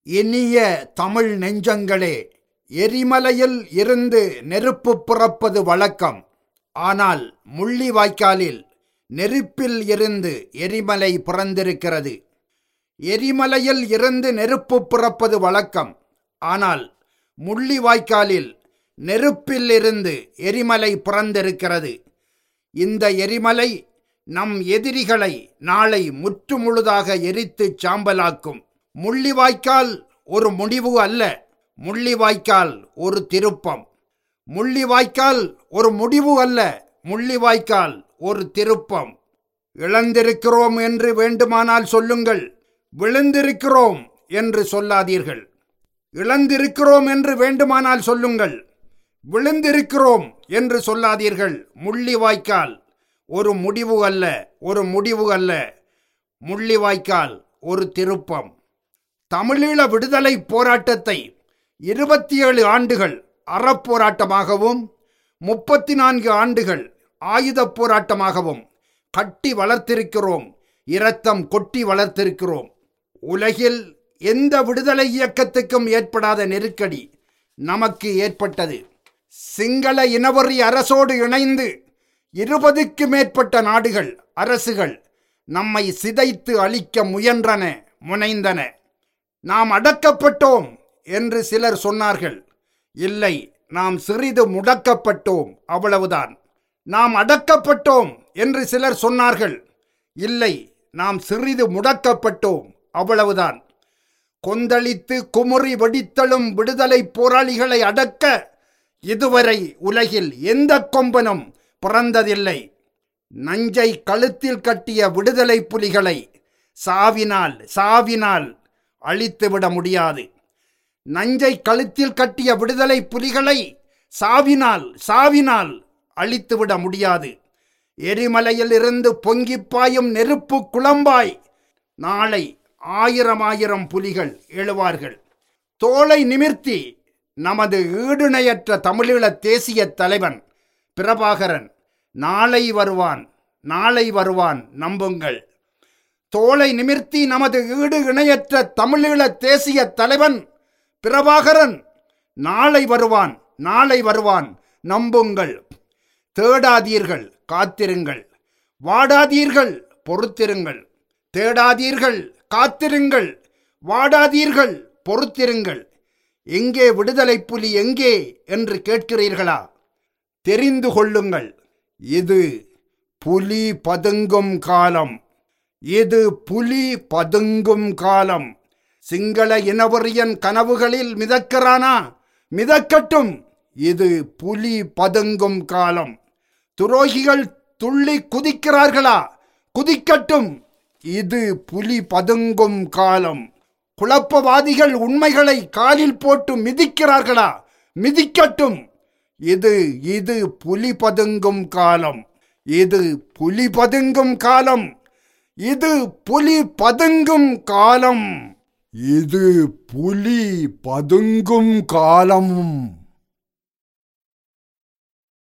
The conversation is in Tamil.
இனிய தமிழ் நெஞ்சங்களே எரிமலையில் இருந்து நெருப்பு பிறப்பது வழக்கம் ஆனால் முள்ளிவாய்க்காலில் நெருப்பில் இருந்து எரிமலை பிறந்திருக்கிறது எரிமலையில் இருந்து நெருப்பு பிறப்பது வழக்கம் ஆனால் முள்ளிவாய்க்காலில் நெருப்பில் இருந்து எரிமலை பிறந்திருக்கிறது இந்த எரிமலை நம் எதிரிகளை நாளை முற்றுமுழுதாக எரித்து சாம்பலாக்கும் முள்ளிவாய்க்கால் ஒரு முடிவு அல்ல முள்ளிவாய்க்கால் ஒரு திருப்பம் முள்ளிவாய்க்கால் ஒரு முடிவு அல்ல முள்ளிவாய்க்கால் ஒரு திருப்பம் இழந்திருக்கிறோம் என்று வேண்டுமானால் சொல்லுங்கள் விழுந்திருக்கிறோம் என்று சொல்லாதீர்கள் இழந்திருக்கிறோம் என்று வேண்டுமானால் சொல்லுங்கள் விழுந்திருக்கிறோம் என்று சொல்லாதீர்கள் முள்ளிவாய்க்கால் ஒரு முடிவு அல்ல ஒரு முடிவு அல்ல முள்ளிவாய்க்கால் ஒரு திருப்பம் தமிழீழ விடுதலை போராட்டத்தை இருபத்தி ஏழு ஆண்டுகள் அறப்போராட்டமாகவும் முப்பத்தி நான்கு ஆண்டுகள் ஆயுதப் போராட்டமாகவும் கட்டி வளர்த்திருக்கிறோம் இரத்தம் கொட்டி வளர்த்திருக்கிறோம் உலகில் எந்த விடுதலை இயக்கத்துக்கும் ஏற்படாத நெருக்கடி நமக்கு ஏற்பட்டது சிங்கள இனவரி அரசோடு இணைந்து இருபதுக்கு மேற்பட்ட நாடுகள் அரசுகள் நம்மை சிதைத்து அழிக்க முயன்றன முனைந்தன நாம் அடக்கப்பட்டோம் என்று சிலர் சொன்னார்கள் இல்லை நாம் சிறிது முடக்கப்பட்டோம் அவ்வளவுதான் நாம் அடக்கப்பட்டோம் என்று சிலர் சொன்னார்கள் இல்லை நாம் சிறிது முடக்கப்பட்டோம் அவ்வளவுதான் கொந்தளித்து குமுறி வெடித்தழும் விடுதலை போராளிகளை அடக்க இதுவரை உலகில் எந்த கொம்பனும் பிறந்ததில்லை நஞ்சை கழுத்தில் கட்டிய விடுதலை புலிகளை சாவினால் சாவினால் அழித்துவிட முடியாது நஞ்சை கழுத்தில் கட்டிய விடுதலை புலிகளை சாவினால் சாவினால் அழித்துவிட முடியாது எரிமலையில் இருந்து பொங்கிப் பாயும் நெருப்பு குழம்பாய் நாளை ஆயிரம் ஆயிரம் புலிகள் எழுவார்கள் தோளை நிமிர்த்தி நமது ஈடுணையற்ற தமிழீழ தேசிய தலைவன் பிரபாகரன் நாளை வருவான் நாளை வருவான் நம்புங்கள் தோளை நிமிர்த்தி நமது ஈடு இணையற்ற தமிழீழ தேசிய தலைவன் பிரபாகரன் நாளை வருவான் நாளை வருவான் நம்புங்கள் தேடாதீர்கள் காத்திருங்கள் வாடாதீர்கள் பொறுத்திருங்கள் தேடாதீர்கள் காத்திருங்கள் வாடாதீர்கள் பொறுத்திருங்கள் எங்கே விடுதலை புலி எங்கே என்று கேட்கிறீர்களா தெரிந்து கொள்ளுங்கள் இது புலி பதுங்கும் காலம் இது புலி பதுங்கும் காலம் சிங்கள இனவரியன் கனவுகளில் மிதக்கிறானா மிதக்கட்டும் இது புலி பதுங்கும் காலம் துரோகிகள் துள்ளி குதிக்கிறார்களா குதிக்கட்டும் இது புலி பதுங்கும் காலம் குழப்பவாதிகள் உண்மைகளை காலில் போட்டு மிதிக்கிறார்களா மிதிக்கட்டும் இது இது புலி பதுங்கும் காலம் இது புலி பதுங்கும் காலம் இது புலி பதுங்கும் காலம் இது புலி பதுங்கும் காலம்